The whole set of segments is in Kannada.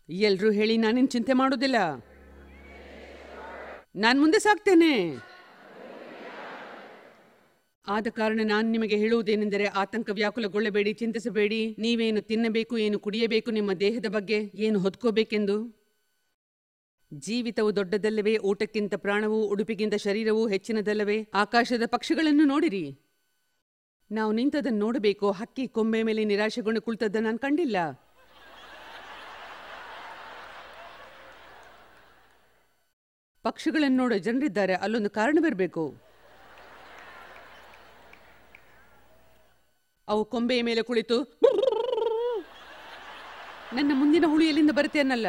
ಎಲ್ರೂ ಹೇಳಿ ನಾನೇನು ಚಿಂತೆ ಮಾಡೋದಿಲ್ಲ ನಾನು ಮುಂದೆ ಸಾಕ್ತೇನೆ ಆದ ಕಾರಣ ನಾನು ನಿಮಗೆ ಹೇಳುವುದೇನೆಂದರೆ ಆತಂಕ ವ್ಯಾಕುಲಗೊಳ್ಳಬೇಡಿ ಚಿಂತಿಸಬೇಡಿ ನೀವೇನು ತಿನ್ನಬೇಕು ಏನು ಕುಡಿಯಬೇಕು ನಿಮ್ಮ ದೇಹದ ಬಗ್ಗೆ ಏನು ಹೊತ್ಕೋಬೇಕೆಂದು ಜೀವಿತವು ದೊಡ್ಡದಲ್ಲವೇ ಊಟಕ್ಕಿಂತ ಪ್ರಾಣವು ಉಡುಪಿಗಿಂತ ಶರೀರವು ಹೆಚ್ಚಿನದಲ್ಲವೇ ಆಕಾಶದ ಪಕ್ಷಿಗಳನ್ನು ನೋಡಿರಿ ನಾವು ನಿಂತದನ್ನು ನೋಡಬೇಕು ಹಕ್ಕಿ ಕೊಂಬೆ ಮೇಲೆ ನಿರಾಶೆಗೊಂಡು ಕುಳಿತದ್ದ ನಾನು ಕಂಡಿಲ್ಲ ಪಕ್ಷಿಗಳನ್ನು ನೋಡೋ ಜನರಿದ್ದಾರೆ ಅಲ್ಲೊಂದು ಕಾರಣವಿರಬೇಕು ಅವು ಕೊಂಬೆಯ ಮೇಲೆ ಕುಳಿತು ನನ್ನ ಮುಂದಿನ ಹುಳಿ ಎಲ್ಲಿಂದ ಬರುತ್ತೆ ಅನ್ನಲ್ಲ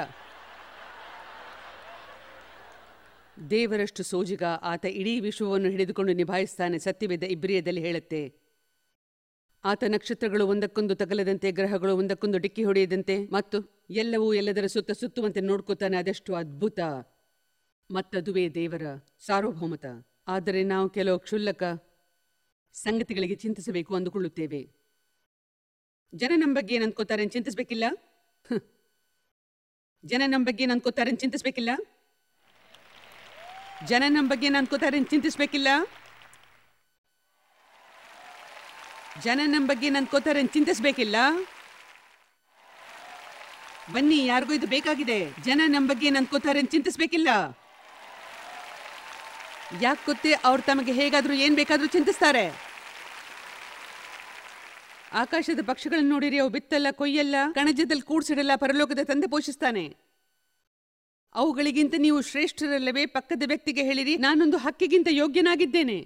ದೇವರಷ್ಟು ಸೋಜಿಗ ಆತ ಇಡೀ ವಿಶ್ವವನ್ನು ಹಿಡಿದುಕೊಂಡು ನಿಭಾಯಿಸ್ತಾನೆ ಸತ್ಯವೇದ ಇಬ್ರಿಯದಲ್ಲಿ ಹೇಳುತ್ತೆ ಆತ ನಕ್ಷತ್ರಗಳು ಒಂದಕ್ಕೊಂದು ತಗಲದಂತೆ ಗ್ರಹಗಳು ಒಂದಕ್ಕೊಂದು ಡಿಕ್ಕಿ ಹೊಡೆಯದಂತೆ ಮತ್ತು ಎಲ್ಲವೂ ಎಲ್ಲದರ ಸುತ್ತ ಸುತ್ತುವಂತೆ ನೋಡ್ಕೋತಾನೆ ಅದೆಷ್ಟು ಅದ್ಭುತ ಮತ್ತದುವೇ ದೇವರ ಸಾರ್ವಭೌಮತ ಆದರೆ ನಾವು ಕೆಲವು ಕ್ಷುಲ್ಲಕ ಸಂಗತಿಗಳಿಗೆ ಚಿಂತಿಸಬೇಕು ಅಂದುಕೊಳ್ಳುತ್ತೇವೆ ಜನ ನಮ್ಮ ಬಗ್ಗೆ ಏನು ಅನ್ಕೋತಾರೆ ಅಂತ ಚಿಂತಿಸ್ಬೇಕಿಲ್ಲ ಹ್ಮ್. ಜನ ನಮ್ಮ ಬಗ್ಗೆ ಏನು ಅನ್ಕೋತಾರೆ ಅಂತ ಚಿಂತಿಸ್ಬೇಕಿಲ್ಲ ಜನ ನಮ್ಮ ಬಗ್ಗೆ ಏನು ಅನ್ಕೋತಾರೆ ಅಂತ ಚಿಂತಿಸ್ಬೇಕಿಲ್ಲ ಜನ ನಮ್ಮ ಬಗ್ಗೆ ಏನು ಅನ್ಕೋತಾರೆ ಅಂತ ಚಿಂತಿಸ್ಬೇಕಿಲ್ಲ ಬನ್ನಿ ಯಾರಿಗೂ ಇದು ಬೇಕಾಗಿದೆ ಜನ ನಮ್ಮ ಬಗ್ಗೆ ಏನು ಅನ್ಕೋತಾರೆ ಅಂತ ಚಿಂತಿಸ್ಬೇಕಿಲ್ಲ ಯಾಕೆ ಗೊತ್ತೇ ಅವ್ರು ತಮಗೆ ಹೇಗಾದ್ರೂ ಏನ್ ಬೇಕಾದ್ರೂ ಚಿಂತಿಸ್ತಾರೆ ಆಕಾಶದ ಪಕ್ಷಿಗಳನ್ನು ನೋಡಿರಿ ಅವು ಬಿತ್ತಲ್ಲ ಕೊಯ್ಯಲ್ಲ ಕಣಜದಲ್ಲಿ ಕೂಡ್ಸಿಡಲ್ಲ ಪರಲೋಕದ ತಂದೆ ಪೋಷಿಸ್ತಾನೆ ಅವುಗಳಿಗಿಂತ ನೀವು ಶ್ರೇಷ್ಠರಲ್ಲವೇ ಪಕ್ಕದ ವ್ಯಕ್ತಿಗೆ ಹೇಳಿರಿ ನಾನೊಂದು ಹಕ್ಕಿಗಿಂತ ಯೋಗ್ಯನಾಗಿದ್ದೇನೆ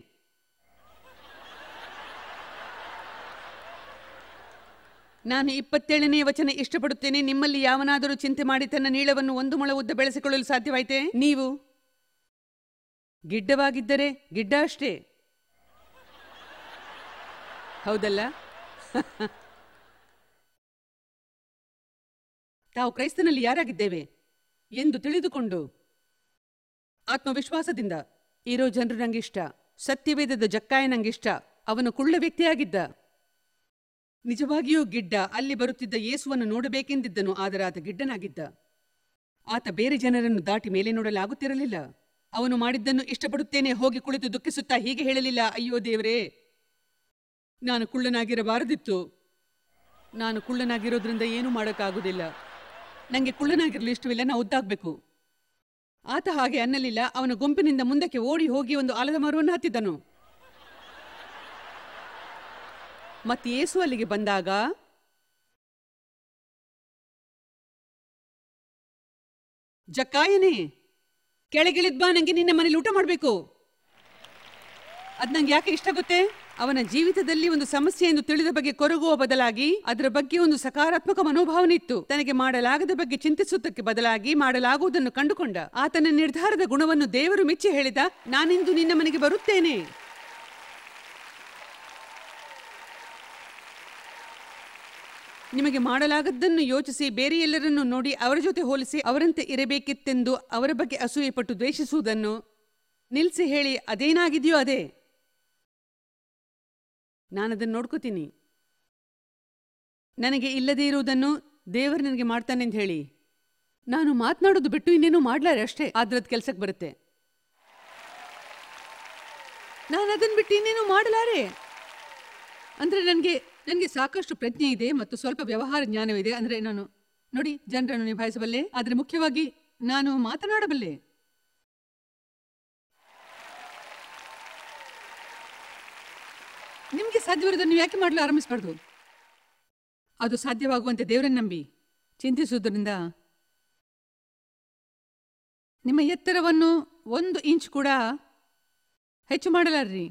ನಾನು ಇಪ್ಪತ್ತೇಳನೇ ವಚನ ಇಷ್ಟಪಡುತ್ತೇನೆ ನಿಮ್ಮಲ್ಲಿ ಯಾವನಾದರೂ ಚಿಂತೆ ಮಾಡಿ ತನ್ನ ನೀಳವನ್ನು ಒಂದು ಮೊಳ ಉದ್ದ ಬೆಳೆಸಿಕೊಳ್ಳಲು ಸಾಧ್ಯವಾಯಿತೆ ನೀವು ಗಿಡ್ಡವಾಗಿದ್ದರೆ ಗಿಡ್ಡ ಅಷ್ಟೇ ಹೌದಲ್ಲ ತಾವು ಕ್ರೈಸ್ತನಲ್ಲಿ ಯಾರಾಗಿದ್ದೇವೆ ಎಂದು ತಿಳಿದುಕೊಂಡು ಆತ್ಮವಿಶ್ವಾಸದಿಂದ ಇರೋ ಜನರು ನಂಗಿಷ್ಟ ಸತ್ಯವೇದದ ಜಕ್ಕಾಯ ನಂಗಿಷ್ಟ ಅವನು ಕುಳ್ಳ ವ್ಯಕ್ತಿಯಾಗಿದ್ದ ನಿಜವಾಗಿಯೂ ಗಿಡ್ಡ ಅಲ್ಲಿ ಬರುತ್ತಿದ್ದ ಯೇಸುವನ್ನು ನೋಡಬೇಕೆಂದಿದ್ದನು ಆದರೆ ಆತ ಗಿಡ್ಡನಾಗಿದ್ದ ಆತ ಬೇರೆ ಜನರನ್ನು ದಾಟಿ ಮೇಲೆ ನೋಡಲಾಗುತ್ತಿರಲಿಲ್ಲ ಅವನು ಮಾಡಿದ್ದನ್ನು ಇಷ್ಟಪಡುತ್ತೇನೆ ಹೋಗಿ ಕುಳಿತು ದುಃಖಿಸುತ್ತಾ ಹೀಗೆ ಹೇಳಲಿಲ್ಲ ಅಯ್ಯೋ ದೇವರೇ ನಾನು ಕುಳ್ಳನಾಗಿರಬಾರದಿತ್ತು ನಾನು ಕುಳ್ಳನಾಗಿರೋದ್ರಿಂದ ಏನೂ ಮಾಡೋಕ್ಕಾಗುವುದಿಲ್ಲ ನನಗೆ ಕುಳ್ಳನಾಗಿರಲು ಇಷ್ಟವಿಲ್ಲ ನಾ ಉದ್ದಾಗಬೇಕು ಆತ ಹಾಗೆ ಅನ್ನಲಿಲ್ಲ ಅವನ ಗುಂಪಿನಿಂದ ಮುಂದಕ್ಕೆ ಓಡಿ ಹೋಗಿ ಒಂದು ಆಲದ ಮರವನ್ನು ಹತ್ತಿದ್ದನು ಮತ್ತೆ ಯೇಸು ಅಲ್ಲಿಗೆ ಬಂದಾಗ ಜಕ್ಕಾಯನೇ ಕೆಳಗಿಳಿದ್ ಬಾ ನಂಗೆ ನಿನ್ನ ಮನೇಲಿ ಊಟ ಮಾಡಬೇಕು ಅದ್ ನಂಗೆ ಯಾಕೆ ಇಷ್ಟ ಗೊತ್ತೇ ಅವನ ಜೀವಿತದಲ್ಲಿ ಒಂದು ಸಮಸ್ಯೆ ಎಂದು ತಿಳಿದ ಬಗ್ಗೆ ಕೊರಗುವ ಬದಲಾಗಿ ಅದರ ಬಗ್ಗೆ ಒಂದು ಸಕಾರಾತ್ಮಕ ಮನೋಭಾವನೆ ಇತ್ತು ತನಗೆ ಮಾಡಲಾಗದ ಬಗ್ಗೆ ಚಿಂತಿಸುವುದಕ್ಕೆ ಬದಲಾಗಿ ಮಾಡಲಾಗುವುದನ್ನು ಕಂಡುಕೊಂಡ ಆತನ ನಿರ್ಧಾರದ ಗುಣವನ್ನು ದೇವರು ಮೆಚ್ಚಿ ಹೇಳಿದ ನಾನಿಂದು ನಿನ್ನ ಮನೆಗೆ ಬರುತ್ತೇನೆ ನಿಮಗೆ ಮಾಡಲಾಗದ್ದನ್ನು ಯೋಚಿಸಿ ಬೇರೆ ಎಲ್ಲರನ್ನು ನೋಡಿ ಅವರ ಜೊತೆ ಹೋಲಿಸಿ ಅವರಂತೆ ಇರಬೇಕಿತ್ತೆಂದು ಅವರ ಬಗ್ಗೆ ಅಸೂಯೆಪಟ್ಟು ದ್ವೇಷಿಸುವುದನ್ನು ನಿಲ್ಲಿಸಿ ಹೇಳಿ ಅದೇನಾಗಿದೆಯೋ ಅದೇ ನಾನದನ್ನು ನೋಡ್ಕೋತೀನಿ ನನಗೆ ಇಲ್ಲದೇ ಇರುವುದನ್ನು ದೇವರು ನನಗೆ ಮಾಡ್ತಾನೆ ಅಂತ ಹೇಳಿ ನಾನು ಮಾತನಾಡೋದು ಬಿಟ್ಟು ಇನ್ನೇನು ಮಾಡ್ಲಾರೆ ಅಷ್ಟೇ ಆದ್ರದ್ ಕೆಲ್ಸಕ್ಕೆ ಬರುತ್ತೆ ನಾನು ಅದನ್ನು ಬಿಟ್ಟು ಇನ್ನೇನು ಮಾಡಲಾರೆ ಅಂದ್ರೆ ನನಗೆ ನನಗೆ ಸಾಕಷ್ಟು ಪ್ರಜ್ಞೆ ಇದೆ ಮತ್ತು ಸ್ವಲ್ಪ ವ್ಯವಹಾರ ಜ್ಞಾನವಿದೆ ಅಂದ್ರೆ ನಾನು ನೋಡಿ ಜನರನ್ನು ನಿಭಾಯಿಸಬಲ್ಲೆ ಆದರೆ ಮುಖ್ಯವಾಗಿ ನಾನು ಮಾತನಾಡಬಲ್ಲೆ ನಿಮಗೆ ಸಾಧ್ಯವಿರೋದನ್ನು ನೀವು ಯಾಕೆ ಮಾಡಲು ಆರಂಭಿಸಬಾರ್ದು ಅದು ಸಾಧ್ಯವಾಗುವಂತೆ ದೇವರನ್ನು ನಂಬಿ ಚಿಂತಿಸುವುದರಿಂದ ನಿಮ್ಮ ಎತ್ತರವನ್ನು ಒಂದು ಇಂಚ್ ಕೂಡ ಹೆಚ್ಚು ಮಾಡಲಾರ್ರಿ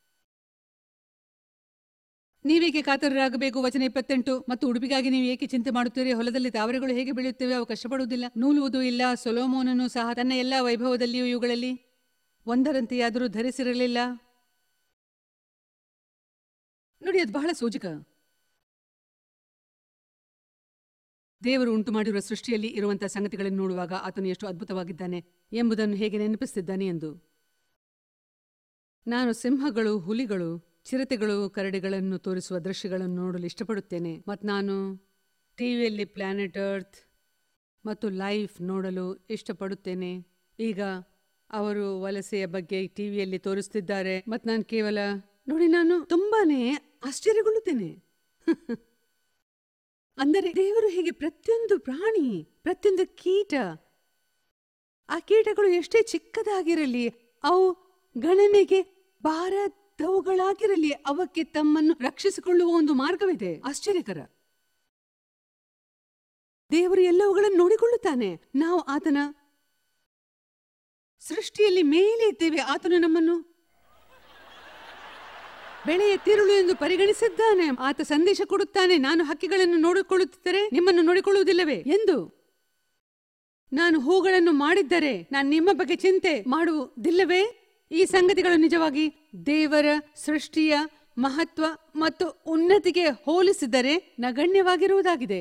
ನೀವೇಕೆ ಕಾತರರಾಗಬೇಕು ವಚನ ಇಪ್ಪತ್ತೆಂಟು ಮತ್ತು ಉಡುಪಿಗಾಗಿ ನೀವು ಏಕೆ ಚಿಂತೆ ಮಾಡುತ್ತೀರಿ ಹೊಲದಲ್ಲಿ ತಾವರೆಗಳು ಹೇಗೆ ಬೆಳೆಯುತ್ತವೆ ಅವು ಕಷ್ಟಪಡುವುದಿಲ್ಲ ನೂಲುವುದು ಇಲ್ಲ ಸೊಲೋಮೋನನು ಸಹ ತನ್ನ ಎಲ್ಲ ವೈಭವದಲ್ಲಿಯೂ ಇವುಗಳಲ್ಲಿ ಒಂದರಂತೆಯಾದರೂ ಧರಿಸಿರಲಿಲ್ಲ ನೋಡಿ ಅದು ಬಹಳ ಸೂಚಕ ದೇವರು ಉಂಟು ಮಾಡಿರುವ ಸೃಷ್ಟಿಯಲ್ಲಿ ಇರುವಂತಹ ಸಂಗತಿಗಳನ್ನು ನೋಡುವಾಗ ಆತನು ಎಷ್ಟು ಅದ್ಭುತವಾಗಿದ್ದಾನೆ ಎಂಬುದನ್ನು ಹೇಗೆ ನೆನಪಿಸುತ್ತಿದ್ದಾನೆ ಎಂದು ನಾನು ಸಿಂಹಗಳು ಹುಲಿಗಳು ಚಿರತೆಗಳು ಕರಡಿಗಳನ್ನು ತೋರಿಸುವ ದೃಶ್ಯಗಳನ್ನು ನೋಡಲು ಇಷ್ಟಪಡುತ್ತೇನೆ ಮತ್ತು ನಾನು ಟಿವಿಯಲ್ಲಿ ಪ್ಲಾನೆಟ್ ಅರ್ತ್ ಮತ್ತು ಲೈಫ್ ನೋಡಲು ಇಷ್ಟಪಡುತ್ತೇನೆ ಈಗ ಅವರು ವಲಸೆಯ ಬಗ್ಗೆ ಟಿವಿಯಲ್ಲಿ ತೋರಿಸ್ತಿದ್ದಾರೆ ಮತ್ತು ನಾನು ಕೇವಲ ನೋಡಿ ನಾನು ತುಂಬಾನೇ ಆಶ್ಚರ್ಯಗೊಳ್ಳುತ್ತೇನೆ ಅಂದರೆ ದೇವರು ಹೇಗೆ ಪ್ರತಿಯೊಂದು ಪ್ರಾಣಿ ಪ್ರತಿಯೊಂದು ಕೀಟ ಆ ಕೀಟಗಳು ಎಷ್ಟೇ ಚಿಕ್ಕದಾಗಿರಲಿ ಅವು ಗಣನೆಗೆ ಬಾರದವುಗಳಾಗಿರಲಿ ಅವಕ್ಕೆ ತಮ್ಮನ್ನು ರಕ್ಷಿಸಿಕೊಳ್ಳುವ ಒಂದು ಮಾರ್ಗವಿದೆ ಆಶ್ಚರ್ಯಕರ ದೇವರು ಎಲ್ಲವುಗಳನ್ನು ನೋಡಿಕೊಳ್ಳುತ್ತಾನೆ ನಾವು ಆತನ ಸೃಷ್ಟಿಯಲ್ಲಿ ಮೇಲೆ ಇದ್ದೇವೆ ಆತನು ನಮ್ಮನ್ನು ಬೆಳೆಯ ತಿರುಳು ಎಂದು ಪರಿಗಣಿಸಿದ್ದಾನೆ ಆತ ಸಂದೇಶ ಕೊಡುತ್ತಾನೆ ನಾನು ಹಕ್ಕಿಗಳನ್ನು ನೋಡಿಕೊಳ್ಳುತ್ತಿದ್ದರೆ ನಿಮ್ಮನ್ನು ನೋಡಿಕೊಳ್ಳುವುದಿಲ್ಲವೇ ಎಂದು ನಾನು ಹೂಗಳನ್ನು ಮಾಡಿದ್ದರೆ ನಾನು ನಿಮ್ಮ ಬಗ್ಗೆ ಚಿಂತೆ ಮಾಡುವುದಿಲ್ಲವೇ ಈ ಸಂಗತಿಗಳು ನಿಜವಾಗಿ ದೇವರ ಸೃಷ್ಟಿಯ ಮಹತ್ವ ಮತ್ತು ಉನ್ನತಿಗೆ ಹೋಲಿಸಿದರೆ ನಗಣ್ಯವಾಗಿರುವುದಾಗಿದೆ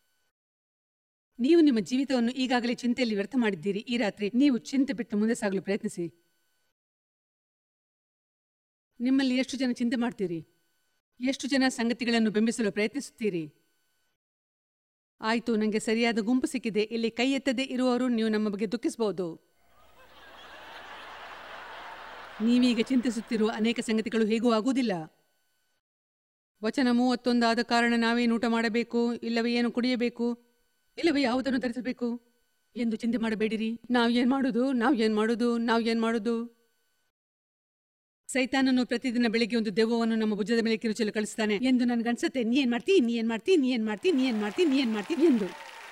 ನೀವು ನಿಮ್ಮ ಜೀವಿತವನ್ನು ಈಗಾಗಲೇ ಚಿಂತೆಯಲ್ಲಿ ವ್ಯರ್ಥ ಮಾಡಿದ್ದೀರಿ ಈ ರಾತ್ರಿ ನೀವು ಚಿಂತೆ ಬಿಟ್ಟು ಮುಂದೆ ಸಾಗಲು ಪ್ರಯತ್ನಿಸಿ ನಿಮ್ಮಲ್ಲಿ ಎಷ್ಟು ಜನ ಚಿಂತೆ ಮಾಡ್ತೀರಿ ಎಷ್ಟು ಜನ ಸಂಗತಿಗಳನ್ನು ಬೆಂಬಿಸಲು ಪ್ರಯತ್ನಿಸುತ್ತೀರಿ ಆಯ್ತು ನನಗೆ ಸರಿಯಾದ ಗುಂಪು ಸಿಕ್ಕಿದೆ ಇಲ್ಲಿ ಕೈ ಎತ್ತದೇ ಇರುವವರು ನೀವು ನಮ್ಮ ಬಗ್ಗೆ ದುಃಖಿಸಬಹುದು ನೀವೀಗ ಚಿಂತಿಸುತ್ತಿರುವ ಅನೇಕ ಸಂಗತಿಗಳು ಹೇಗೂ ಆಗುವುದಿಲ್ಲ ವಚನ ಮೂವತ್ತೊಂದು ಆದ ಕಾರಣ ನಾವೇನು ಊಟ ಮಾಡಬೇಕು ಇಲ್ಲವೇ ಏನು ಕುಡಿಯಬೇಕು ಇಲ್ಲವೇ ಯಾವುದನ್ನು ಧರಿಸಬೇಕು ಎಂದು ಚಿಂತೆ ಮಾಡಬೇಡಿರಿ ನಾವು ಏನ್ ಮಾಡುದು ನಾವು ಏನ್ ಮಾಡುದು ನಾವು ಏನ್ ಮಾಡುದು ಸೈತಾನನು ಪ್ರತಿದಿನ ಬೆಳಿಗ್ಗೆ ಒಂದು ದೆವ್ವವನ್ನು ನಮ್ಮ ಭುಜದ ಮೇಲೆ ಕಿರುಚಲು ಕಳಿಸ್ತಾನೆ ಎಂದು ನನ್ಗನ್ಸತ್ತೆ ನೀ ಏನ್ ಮಾಡ್ತಿ ನೀ ಏನ್ ಮಾಡ್ತಿ ನೀ ಏನ್ ಮಾಡ್ತಿ ನೀ ಏನ್ ಮಾಡ್ತಿ ನೀ ಏನ್ ಮಾಡ್ತಿ ಎಂದು